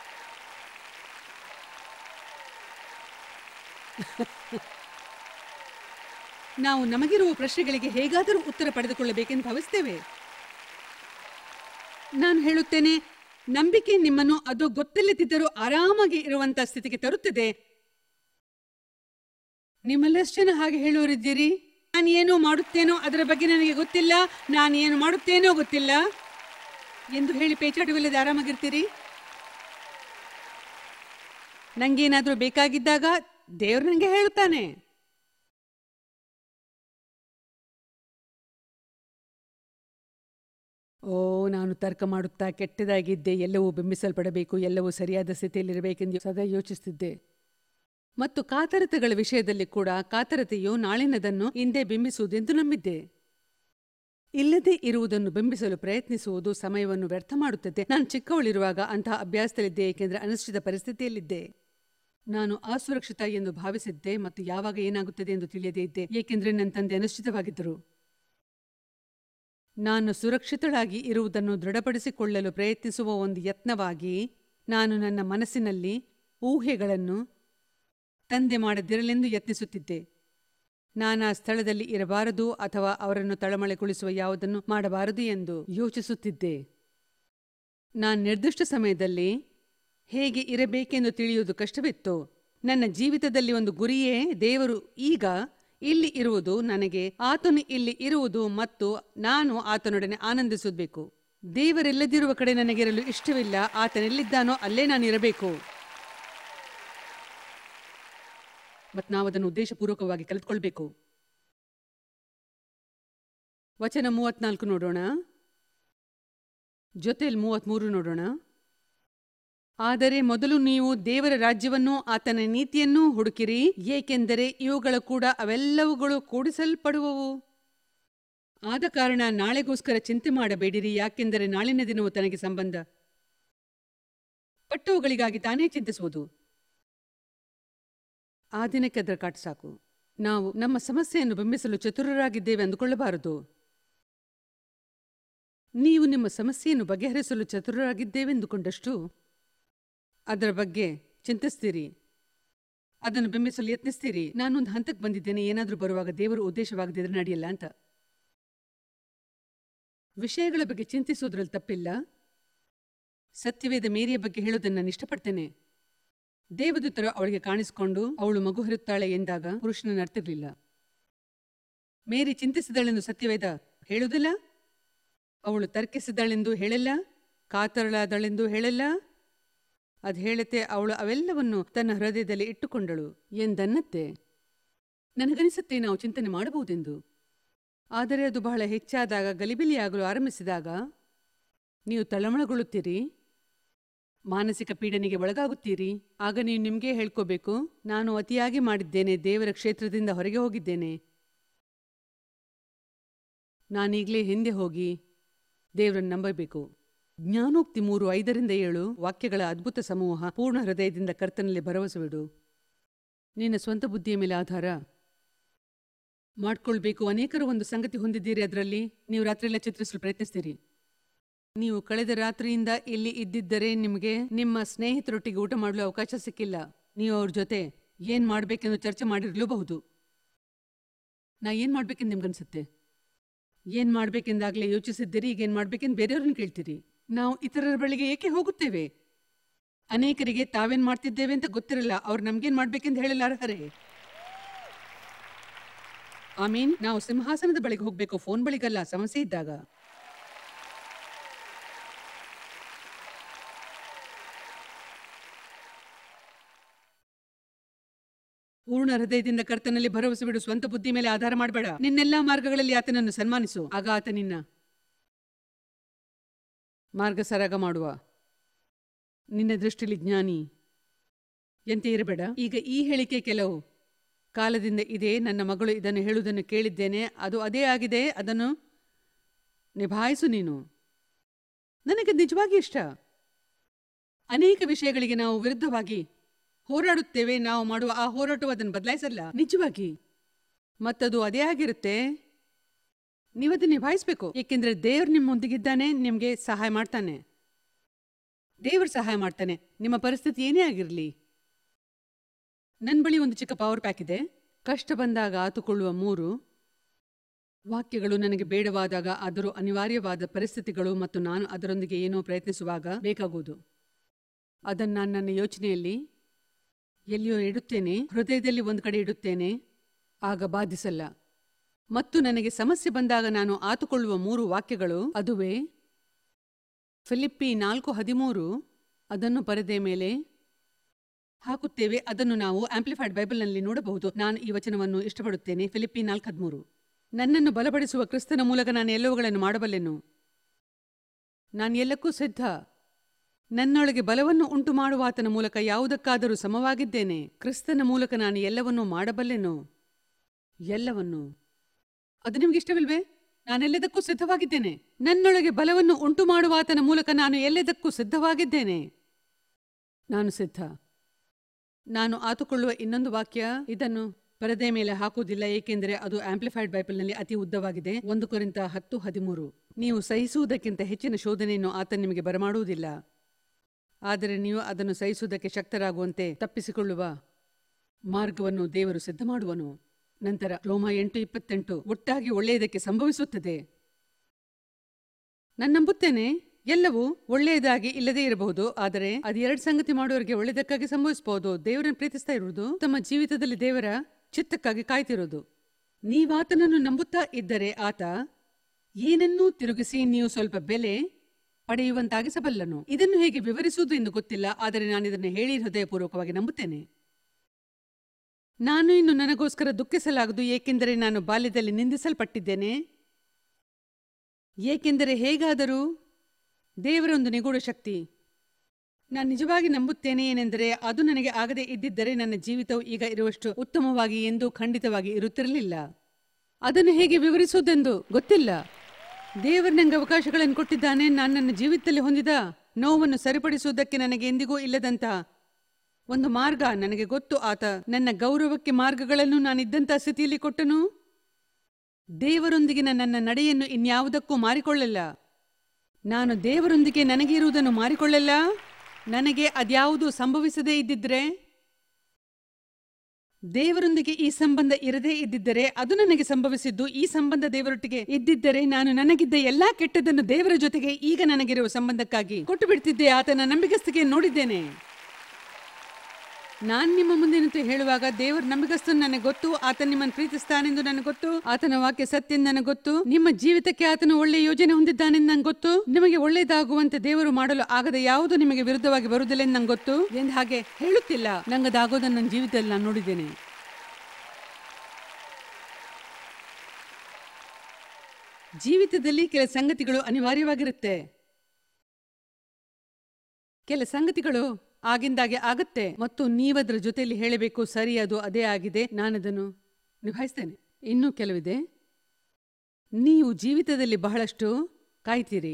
ನಾವು ನಮಗಿರುವ ಪ್ರಶ್ನೆಗಳಿಗೆ ಹೇಗಾದರೂ ಉತ್ತರ ಪಡೆದುಕೊಳ್ಳಬೇಕೆಂದು ಭಾವಿಸ್ತೇವೆ ನಾನು ಹೇಳುತ್ತೇನೆ ನಂಬಿಕೆ ನಿಮ್ಮನ್ನು ಅದು ಗೊತ್ತಿಲ್ಲದಿದ್ದರೂ ಆರಾಮಾಗಿ ಇರುವಂತ ಸ್ಥಿತಿಗೆ ತರುತ್ತದೆ ನಿಮ್ಮಲ್ಲೆಷ್ಟು ಜನ ಹಾಗೆ ಹೇಳುವರಿದ್ದೀರಿ ನಾನು ಏನು ಮಾಡುತ್ತೇನೋ ಅದರ ಬಗ್ಗೆ ನನಗೆ ಗೊತ್ತಿಲ್ಲ ನಾನು ಏನು ಮಾಡುತ್ತೇನೋ ಗೊತ್ತಿಲ್ಲ ಎಂದು ಹೇಳಿ ಪೇಚಾಟವಿಲ್ಲದೆ ಆರಾಮಾಗಿರ್ತೀರಿ ನಂಗೇನಾದ್ರೂ ಬೇಕಾಗಿದ್ದಾಗ ದೇವ್ರು ನನಗೆ ಹೇಳುತ್ತಾನೆ ಓ ನಾನು ತರ್ಕ ಮಾಡುತ್ತಾ ಕೆಟ್ಟದಾಗಿದ್ದೆ ಎಲ್ಲವೂ ಬಿಂಬಿಸಲ್ಪಡಬೇಕು ಎಲ್ಲವೂ ಸರಿಯಾದ ಸ್ಥಿತಿಯಲ್ಲಿರಬೇಕೆಂದು ಸದಾ ಯೋಚಿಸುತ್ತಿದ್ದೆ ಮತ್ತು ಕಾತರತೆಗಳ ವಿಷಯದಲ್ಲಿ ಕೂಡ ಕಾತರತೆಯು ನಾಳಿನದನ್ನು ಹಿಂದೆ ಬಿಂಬಿಸುವುದೆಂದು ನಂಬಿದ್ದೆ ಇಲ್ಲದೆ ಇರುವುದನ್ನು ಬಿಂಬಿಸಲು ಪ್ರಯತ್ನಿಸುವುದು ಸಮಯವನ್ನು ವ್ಯರ್ಥ ಮಾಡುತ್ತದೆ ನಾನು ಚಿಕ್ಕವಳಿರುವಾಗ ಅಂತಹ ಅಭ್ಯಾಸದಲ್ಲಿದ್ದೆ ಏಕೆಂದರೆ ಅನಿಶ್ಚಿತ ಪರಿಸ್ಥಿತಿಯಲ್ಲಿದ್ದೆ ನಾನು ಅಸುರಕ್ಷಿತ ಎಂದು ಭಾವಿಸಿದ್ದೆ ಮತ್ತು ಯಾವಾಗ ಏನಾಗುತ್ತದೆ ಎಂದು ತಿಳಿಯದೇ ಇದ್ದೆ ಏಕೆಂದರೆ ನನ್ನ ತಂದೆ ಅನಿಶ್ಚಿತವಾಗಿದ್ದರು ನಾನು ಸುರಕ್ಷಿತಳಾಗಿ ಇರುವುದನ್ನು ದೃಢಪಡಿಸಿಕೊಳ್ಳಲು ಪ್ರಯತ್ನಿಸುವ ಒಂದು ಯತ್ನವಾಗಿ ನಾನು ನನ್ನ ಮನಸ್ಸಿನಲ್ಲಿ ಊಹೆಗಳನ್ನು ತಂದೆ ಮಾಡದಿರಲೆಂದು ಯತ್ನಿಸುತ್ತಿದ್ದೆ ನಾನು ಆ ಸ್ಥಳದಲ್ಲಿ ಇರಬಾರದು ಅಥವಾ ಅವರನ್ನು ತಳಮಳೆಗೊಳಿಸುವ ಯಾವುದನ್ನು ಮಾಡಬಾರದು ಎಂದು ಯೋಚಿಸುತ್ತಿದ್ದೆ ನಾನು ನಿರ್ದಿಷ್ಟ ಸಮಯದಲ್ಲಿ ಹೇಗೆ ಇರಬೇಕೆಂದು ತಿಳಿಯುವುದು ಕಷ್ಟವಿತ್ತು ನನ್ನ ಜೀವಿತದಲ್ಲಿ ಒಂದು ಗುರಿಯೇ ದೇವರು ಈಗ ಇಲ್ಲಿ ಇರುವುದು ನನಗೆ ಆತನು ಇಲ್ಲಿ ಇರುವುದು ಮತ್ತು ನಾನು ಆತನೊಡನೆ ಆನಂದಿಸಬೇಕು ದೇವರೆಲ್ಲದಿರುವ ಕಡೆ ನನಗಿರಲು ಇಷ್ಟವಿಲ್ಲ ಆತನೆಲ್ಲಿದ್ದಾನೋ ಅಲ್ಲೇ ನಾನು ಇರಬೇಕು ಮತ್ತು ನಾವು ಅದನ್ನು ಉದ್ದೇಶಪೂರ್ವಕವಾಗಿ ಕಲಿತುಕೊಳ್ಬೇಕು ವಚನ ಮೂವತ್ನಾಲ್ಕು ನೋಡೋಣ ಜೊತೆಯಲ್ಲಿ ಮೂವತ್ಮೂರು ನೋಡೋಣ ಆದರೆ ಮೊದಲು ನೀವು ದೇವರ ರಾಜ್ಯವನ್ನೂ ಆತನ ನೀತಿಯನ್ನೂ ಹುಡುಕಿರಿ ಏಕೆಂದರೆ ಇವುಗಳ ಕೂಡ ಅವೆಲ್ಲವುಗಳು ಕೂಡಿಸಲ್ಪಡುವವು ಆದ ಕಾರಣ ನಾಳೆಗೋಸ್ಕರ ಚಿಂತೆ ಮಾಡಬೇಡಿರಿ ಯಾಕೆಂದರೆ ನಾಳಿನ ದಿನವು ತನಗೆ ಸಂಬಂಧ ಪಟ್ಟುವುಗಳಿಗಾಗಿ ತಾನೇ ಚಿಂತಿಸುವುದು ಆ ದಿನಕ್ಕೆ ಅದರ ಕಾಟ ಸಾಕು ನಾವು ನಮ್ಮ ಸಮಸ್ಯೆಯನ್ನು ಬಿಂಬಿಸಲು ಚತುರರಾಗಿದ್ದೇವೆ ಅಂದುಕೊಳ್ಳಬಾರದು ನೀವು ನಿಮ್ಮ ಸಮಸ್ಯೆಯನ್ನು ಬಗೆಹರಿಸಲು ಚತುರರಾಗಿದ್ದೇವೆಂದುಕೊಂಡಷ್ಟು ಅದರ ಬಗ್ಗೆ ಚಿಂತಿಸ್ತೀರಿ ಅದನ್ನು ಬಿಂಬಿಸಲು ಯತ್ನಿಸ್ತೀರಿ ನಾನೊಂದು ಹಂತಕ್ಕೆ ಬಂದಿದ್ದೇನೆ ಏನಾದರೂ ಬರುವಾಗ ದೇವರು ಉದ್ದೇಶವಾಗದಿದ್ರೆ ನಡೆಯಲ್ಲ ಅಂತ ವಿಷಯಗಳ ಬಗ್ಗೆ ಚಿಂತಿಸೋದ್ರಲ್ಲಿ ತಪ್ಪಿಲ್ಲ ಸತ್ಯವೇದ ಮೇರಿಯ ಬಗ್ಗೆ ಹೇಳೋದನ್ನು ನಾನು ಇಷ್ಟಪಡ್ತೇನೆ ದೇವದೂತರು ಅವಳಿಗೆ ಕಾಣಿಸಿಕೊಂಡು ಅವಳು ಮಗು ಹೆರುತ್ತಾಳೆ ಎಂದಾಗ ಪುರುಷನ ನರ್ತಿರ್ಲಿಲ್ಲ ಮೇರಿ ಚಿಂತಿಸಿದಳೆಂದು ಸತ್ಯವೇದ ಹೇಳುವುದಿಲ್ಲ ಅವಳು ತರ್ಕಿಸಿದಳೆಂದು ಹೇಳಲ್ಲ ಕಾತರಳಾದಳೆಂದು ಹೇಳಲ್ಲ ಅದು ಹೇಳುತ್ತೆ ಅವಳು ಅವೆಲ್ಲವನ್ನು ತನ್ನ ಹೃದಯದಲ್ಲಿ ಇಟ್ಟುಕೊಂಡಳು ಎಂದನ್ನತ್ತೆ ನನಗನಿಸುತ್ತೆ ನಾವು ಚಿಂತನೆ ಮಾಡಬಹುದೆಂದು ಆದರೆ ಅದು ಬಹಳ ಹೆಚ್ಚಾದಾಗ ಗಲಿಬಿಲಿಯಾಗಲು ಆರಂಭಿಸಿದಾಗ ನೀವು ತಳಮಳಗೊಳ್ಳುತ್ತೀರಿ ಮಾನಸಿಕ ಪೀಡನೆಗೆ ಒಳಗಾಗುತ್ತೀರಿ ಆಗ ನೀವು ನಿಮ್ಗೆ ಹೇಳ್ಕೋಬೇಕು ನಾನು ಅತಿಯಾಗಿ ಮಾಡಿದ್ದೇನೆ ದೇವರ ಕ್ಷೇತ್ರದಿಂದ ಹೊರಗೆ ಹೋಗಿದ್ದೇನೆ ನಾನೀಗಲೇ ಹಿಂದೆ ಹೋಗಿ ದೇವರನ್ನು ನಂಬಬೇಕು ಜ್ಞಾನೋಕ್ತಿ ಮೂರು ಐದರಿಂದ ಏಳು ವಾಕ್ಯಗಳ ಅದ್ಭುತ ಸಮೂಹ ಪೂರ್ಣ ಹೃದಯದಿಂದ ಕರ್ತನಲ್ಲಿ ಭರವಸೆವಿಡು ನಿನ್ನ ಸ್ವಂತ ಬುದ್ಧಿಯ ಮೇಲೆ ಆಧಾರ ಮಾಡ್ಕೊಳ್ಬೇಕು ಅನೇಕರು ಒಂದು ಸಂಗತಿ ಹೊಂದಿದ್ದೀರಿ ಅದರಲ್ಲಿ ನೀವು ರಾತ್ರಿಯೆಲ್ಲ ಚಿತ್ರಿಸಲು ಪ್ರಯತ್ನಿಸ್ತೀರಿ ನೀವು ಕಳೆದ ರಾತ್ರಿಯಿಂದ ಇಲ್ಲಿ ಇದ್ದಿದ್ದರೆ ನಿಮಗೆ ನಿಮ್ಮ ಸ್ನೇಹಿತರೊಟ್ಟಿಗೆ ಊಟ ಮಾಡಲು ಅವಕಾಶ ಸಿಕ್ಕಿಲ್ಲ ನೀವು ಅವ್ರ ಜೊತೆ ಏನ್ ಮಾಡ್ಬೇಕೆಂದು ಚರ್ಚೆ ಮಾಡಿರಲೂಬಹುದು ನಾ ಏನ್ ಮಾಡ್ಬೇಕೆಂದು ನಿಮ್ಗನ್ಸುತ್ತೆ ಏನ್ ಮಾಡ್ಬೇಕೆಂದಾಗ್ಲೇ ಯೋಚಿಸಿದ್ದೀರಿ ಈಗ ಏನ್ ಮಾಡ್ಬೇಕೆಂದು ಬೇರೆಯವ್ರನ್ನ ಕೇಳ್ತೀರಿ ನಾವು ಇತರರ ಬಳಿಗೆ ಏಕೆ ಹೋಗುತ್ತೇವೆ ಅನೇಕರಿಗೆ ತಾವೇನ್ ಮಾಡ್ತಿದ್ದೇವೆ ಅಂತ ಗೊತ್ತಿರಲ್ಲ ಅವ್ರು ನಮ್ಗೇನ್ ಮಾಡ್ಬೇಕೆಂದು ಹೇಳಲ್ಲ ಅರ್ಹರೇ ಐ ಮೀನ್ ನಾವು ಸಿಂಹಾಸನದ ಬಳಿಗೆ ಹೋಗ್ಬೇಕು ಫೋನ್ ಬಳಿಗಲ್ಲ ಸಮಸ್ಯೆ ಇದ್ದಾಗ ಪೂರ್ಣ ಹೃದಯದಿಂದ ಕರ್ತನಲ್ಲಿ ಭರವಸೆ ಬಿಡು ಸ್ವಂತ ಬುದ್ಧಿ ಮೇಲೆ ಆಧಾರ ಮಾಡಬೇಡ ನಿನ್ನೆಲ್ಲಾ ಮಾರ್ಗಗಳಲ್ಲಿ ಆತನನ್ನು ಸನ್ಮಾನಿಸು ಆಗ ಆತ ನಿನ್ನ ಮಾರ್ಗ ಸರಾಗ ಮಾಡುವ ನಿನ್ನ ದೃಷ್ಟಿಲಿ ಜ್ಞಾನಿ ಎಂತೆ ಇರಬೇಡ ಈಗ ಈ ಹೇಳಿಕೆ ಕೆಲವು ಕಾಲದಿಂದ ಇದೆ ನನ್ನ ಮಗಳು ಇದನ್ನು ಹೇಳುವುದನ್ನು ಕೇಳಿದ್ದೇನೆ ಅದು ಅದೇ ಆಗಿದೆ ಅದನ್ನು ನಿಭಾಯಿಸು ನೀನು ನನಗೆ ನಿಜವಾಗಿ ಇಷ್ಟ ಅನೇಕ ವಿಷಯಗಳಿಗೆ ನಾವು ವಿರುದ್ಧವಾಗಿ ಹೋರಾಡುತ್ತೇವೆ ನಾವು ಮಾಡುವ ಆ ಹೋರಾಟವು ಅದನ್ನು ಬದಲಾಯಿಸಲ್ಲ ನಿಜವಾಗಿ ಮತ್ತದು ಅದೇ ಆಗಿರುತ್ತೆ ನೀವದನ್ನು ನಿಭಾಯಿಸಬೇಕು ಏಕೆಂದ್ರೆ ದೇವ್ರು ನಿಮ್ಮೊಂದಿಗಿದ್ದಾನೆ ನಿಮಗೆ ಸಹಾಯ ಮಾಡ್ತಾನೆ ದೇವ್ರು ಸಹಾಯ ಮಾಡ್ತಾನೆ ನಿಮ್ಮ ಪರಿಸ್ಥಿತಿ ಏನೇ ಆಗಿರಲಿ ನನ್ನ ಬಳಿ ಒಂದು ಚಿಕ್ಕ ಪವರ್ ಪ್ಯಾಕ್ ಇದೆ ಕಷ್ಟ ಬಂದಾಗ ಆತುಕೊಳ್ಳುವ ಮೂರು ವಾಕ್ಯಗಳು ನನಗೆ ಬೇಡವಾದಾಗ ಆದರೂ ಅನಿವಾರ್ಯವಾದ ಪರಿಸ್ಥಿತಿಗಳು ಮತ್ತು ನಾನು ಅದರೊಂದಿಗೆ ಏನೋ ಪ್ರಯತ್ನಿಸುವಾಗ ಬೇಕಾಗುವುದು ಅದನ್ನು ನಾನು ನನ್ನ ಯೋಚನೆಯಲ್ಲಿ ಎಲ್ಲಿಯೋ ಇಡುತ್ತೇನೆ ಹೃದಯದಲ್ಲಿ ಒಂದು ಕಡೆ ಇಡುತ್ತೇನೆ ಆಗ ಬಾಧಿಸಲ್ಲ ಮತ್ತು ನನಗೆ ಸಮಸ್ಯೆ ಬಂದಾಗ ನಾನು ಆತುಕೊಳ್ಳುವ ಮೂರು ವಾಕ್ಯಗಳು ಅದುವೇ ಫಿಲಿಪ್ಪಿ ನಾಲ್ಕು ಹದಿಮೂರು ಅದನ್ನು ಪರದೆ ಮೇಲೆ ಹಾಕುತ್ತೇವೆ ಅದನ್ನು ನಾವು ಆಂಪ್ಲಿಫೈಡ್ ಬೈಬಲ್ನಲ್ಲಿ ನೋಡಬಹುದು ನಾನು ಈ ವಚನವನ್ನು ಇಷ್ಟಪಡುತ್ತೇನೆ ಫಿಲಿಪ್ಪಿ ನಾಲ್ಕು ಹದಿಮೂರು ನನ್ನನ್ನು ಬಲಪಡಿಸುವ ಕ್ರಿಸ್ತನ ಮೂಲಕ ನಾನು ಎಲ್ಲವುಗಳನ್ನು ಮಾಡಬಲ್ಲೆನು ನಾನು ಎಲ್ಲಕ್ಕೂ ಸಿದ್ಧ ನನ್ನೊಳಗೆ ಬಲವನ್ನು ಉಂಟು ಮಾಡುವ ಆತನ ಮೂಲಕ ಯಾವುದಕ್ಕಾದರೂ ಸಮವಾಗಿದ್ದೇನೆ ಕ್ರಿಸ್ತನ ಮೂಲಕ ನಾನು ಎಲ್ಲವನ್ನೂ ಮಾಡಬಲ್ಲೆನು ಎಲ್ಲವನ್ನು ಅದು ನಿಮ್ಗೆ ಇಷ್ಟವಿಲ್ವೇ ನಾನೆಲ್ಲದಕ್ಕೂ ಸಿದ್ಧವಾಗಿದ್ದೇನೆ ನನ್ನೊಳಗೆ ಬಲವನ್ನು ಉಂಟು ಮಾಡುವ ಆತನ ಮೂಲಕ ನಾನು ಎಲ್ಲದಕ್ಕೂ ಸಿದ್ಧವಾಗಿದ್ದೇನೆ ನಾನು ಸಿದ್ಧ ನಾನು ಆತುಕೊಳ್ಳುವ ಇನ್ನೊಂದು ವಾಕ್ಯ ಇದನ್ನು ಪರದೆ ಮೇಲೆ ಹಾಕುವುದಿಲ್ಲ ಏಕೆಂದರೆ ಅದು ಆಂಪ್ಲಿಫೈಡ್ ಬೈಬಲ್ನಲ್ಲಿ ಅತಿ ಉದ್ದವಾಗಿದೆ ಒಂದು ಕೊರಿಂತ ಹತ್ತು ಹದಿಮೂರು ನೀವು ಸಹಿಸುವುದಕ್ಕಿಂತ ಹೆಚ್ಚಿನ ಶೋಧನೆಯನ್ನು ಆತ ನಿಮಗೆ ಬರಮಾಡುವುದಿಲ್ಲ ಆದರೆ ನೀವು ಅದನ್ನು ಸಹಿಸುವುದಕ್ಕೆ ಶಕ್ತರಾಗುವಂತೆ ತಪ್ಪಿಸಿಕೊಳ್ಳುವ ಮಾರ್ಗವನ್ನು ದೇವರು ಸಿದ್ಧ ಮಾಡುವನು ನಂತರ ರೋಮ ಎಂಟು ಇಪ್ಪತ್ತೆಂಟು ಒಟ್ಟಾಗಿ ಒಳ್ಳೆಯದಕ್ಕೆ ಸಂಭವಿಸುತ್ತದೆ ನಾನು ನಂಬುತ್ತೇನೆ ಎಲ್ಲವೂ ಒಳ್ಳೆಯದಾಗಿ ಇಲ್ಲದೇ ಇರಬಹುದು ಆದರೆ ಅದು ಎರಡು ಸಂಗತಿ ಮಾಡುವವರಿಗೆ ಒಳ್ಳೆಯದಕ್ಕಾಗಿ ಸಂಭವಿಸಬಹುದು ದೇವರನ್ನು ಪ್ರೀತಿಸ್ತಾ ಇರುವುದು ತಮ್ಮ ಜೀವಿತದಲ್ಲಿ ದೇವರ ಚಿತ್ತಕ್ಕಾಗಿ ಕಾಯ್ತಿರೋದು ನೀವಾತನನ್ನು ನಂಬುತ್ತಾ ಇದ್ದರೆ ಆತ ಏನನ್ನೂ ತಿರುಗಿಸಿ ನೀವು ಸ್ವಲ್ಪ ಬೆಲೆ ಪಡೆಯುವಂತಾಗಿಸಬಲ್ಲನು ಇದನ್ನು ಹೇಗೆ ವಿವರಿಸುವುದು ಎಂದು ಗೊತ್ತಿಲ್ಲ ಆದರೆ ನಾನು ಇದನ್ನು ಹೇಳಿ ಹೃದಯಪೂರ್ವಕವಾಗಿ ನಂಬುತ್ತೇನೆ ನಾನು ಇನ್ನು ನನಗೋಸ್ಕರ ದುಃಖಿಸಲಾಗದು ಏಕೆಂದರೆ ನಾನು ಬಾಲ್ಯದಲ್ಲಿ ನಿಂದಿಸಲ್ಪಟ್ಟಿದ್ದೇನೆ ಏಕೆಂದರೆ ಹೇಗಾದರೂ ದೇವರ ಒಂದು ನಿಗೂಢ ಶಕ್ತಿ ನಾನು ನಿಜವಾಗಿ ನಂಬುತ್ತೇನೆ ಏನೆಂದರೆ ಅದು ನನಗೆ ಆಗದೆ ಇದ್ದಿದ್ದರೆ ನನ್ನ ಜೀವಿತವು ಈಗ ಇರುವಷ್ಟು ಉತ್ತಮವಾಗಿ ಎಂದು ಖಂಡಿತವಾಗಿ ಇರುತ್ತಿರಲಿಲ್ಲ ಅದನ್ನು ಹೇಗೆ ವಿವರಿಸುವುದೆಂದು ಗೊತ್ತಿಲ್ಲ ದೇವರು ನನಗೆ ಅವಕಾಶಗಳನ್ನು ಕೊಟ್ಟಿದ್ದಾನೆ ನಾನು ನನ್ನ ಜೀವಿತದಲ್ಲಿ ಹೊಂದಿದ ನೋವನ್ನು ಸರಿಪಡಿಸುವುದಕ್ಕೆ ನನಗೆ ಎಂದಿಗೂ ಇಲ್ಲದಂತ ಒಂದು ಮಾರ್ಗ ನನಗೆ ಗೊತ್ತು ಆತ ನನ್ನ ಗೌರವಕ್ಕೆ ಮಾರ್ಗಗಳನ್ನು ನಾನಿದ್ದಂಥ ಸ್ಥಿತಿಯಲ್ಲಿ ಕೊಟ್ಟನು ದೇವರೊಂದಿಗಿನ ನನ್ನ ನಡೆಯನ್ನು ಇನ್ಯಾವುದಕ್ಕೂ ಮಾರಿಕೊಳ್ಳಲ್ಲ ನಾನು ದೇವರೊಂದಿಗೆ ನನಗೆ ಇರುವುದನ್ನು ಮಾರಿಕೊಳ್ಳಲ್ಲ ನನಗೆ ಅದ್ಯಾವುದು ಸಂಭವಿಸದೇ ಇದ್ದಿದ್ರೆ ದೇವರೊಂದಿಗೆ ಈ ಸಂಬಂಧ ಇರದೇ ಇದ್ದಿದ್ದರೆ ಅದು ನನಗೆ ಸಂಭವಿಸಿದ್ದು ಈ ಸಂಬಂಧ ದೇವರೊಟ್ಟಿಗೆ ಇದ್ದಿದ್ದರೆ ನಾನು ನನಗಿದ್ದ ಎಲ್ಲಾ ಕೆಟ್ಟದನ್ನು ದೇವರ ಜೊತೆಗೆ ಈಗ ನನಗಿರುವ ಸಂಬಂಧಕ್ಕಾಗಿ ಕೊಟ್ಟು ಬಿಡ್ತಿದ್ದೆ ಆತನ ನಂಬಿಕಸ್ತಿಗೆ ನೋಡಿದ್ದೇನೆ ನಾನ್ ನಿಮ್ಮ ಮುಂದೆ ನಿಂತು ಹೇಳುವಾಗ ದೇವರ ನಂಬಿಕಸ್ತನು ನನಗೆ ಗೊತ್ತು ಆತ ನಿಮ್ಮನ್ನು ಪ್ರೀತಿಸ್ತಾನೆಂದು ನನಗೆ ಗೊತ್ತು ಆತನ ವಾಕ್ಯ ಸತ್ಯ ನನಗೆ ಗೊತ್ತು ನಿಮ್ಮ ಜೀವಿತಕ್ಕೆ ಆತನು ಒಳ್ಳೆ ಯೋಜನೆ ಹೊಂದಿದ್ದಾನೆಂದು ನಂಗೆ ಗೊತ್ತು ನಿಮಗೆ ಒಳ್ಳೆಯದಾಗುವಂತೆ ದೇವರು ಮಾಡಲು ಆಗದ ಯಾವುದು ನಿಮಗೆ ವಿರುದ್ಧವಾಗಿ ಬರುವುದಿಲ್ಲ ಎಂದು ನಂಗೆ ಗೊತ್ತು ಎಂದು ಹಾಗೆ ಹೇಳುತ್ತಿಲ್ಲ ನಂಗದಾಗೋದನ್ನು ನನ್ನ ಜೀವಿತದಲ್ಲಿ ನಾನು ನೋಡಿದ್ದೇನೆ ಜೀವಿತದಲ್ಲಿ ಕೆಲ ಸಂಗತಿಗಳು ಅನಿವಾರ್ಯವಾಗಿರುತ್ತೆ ಕೆಲ ಸಂಗತಿಗಳು ಆಗಿಂದಾಗೆ ಆಗತ್ತೆ ಮತ್ತು ನೀವದ್ರ ಜೊತೆಯಲ್ಲಿ ಹೇಳಬೇಕು ಸರಿ ಅದು ಅದೇ ಆಗಿದೆ ನಾನದನ್ನು ನಿಭಾಯಿಸ್ತೇನೆ ಇನ್ನೂ ಕೆಲವಿದೆ ನೀವು ಜೀವಿತದಲ್ಲಿ ಬಹಳಷ್ಟು ಕಾಯ್ತೀರಿ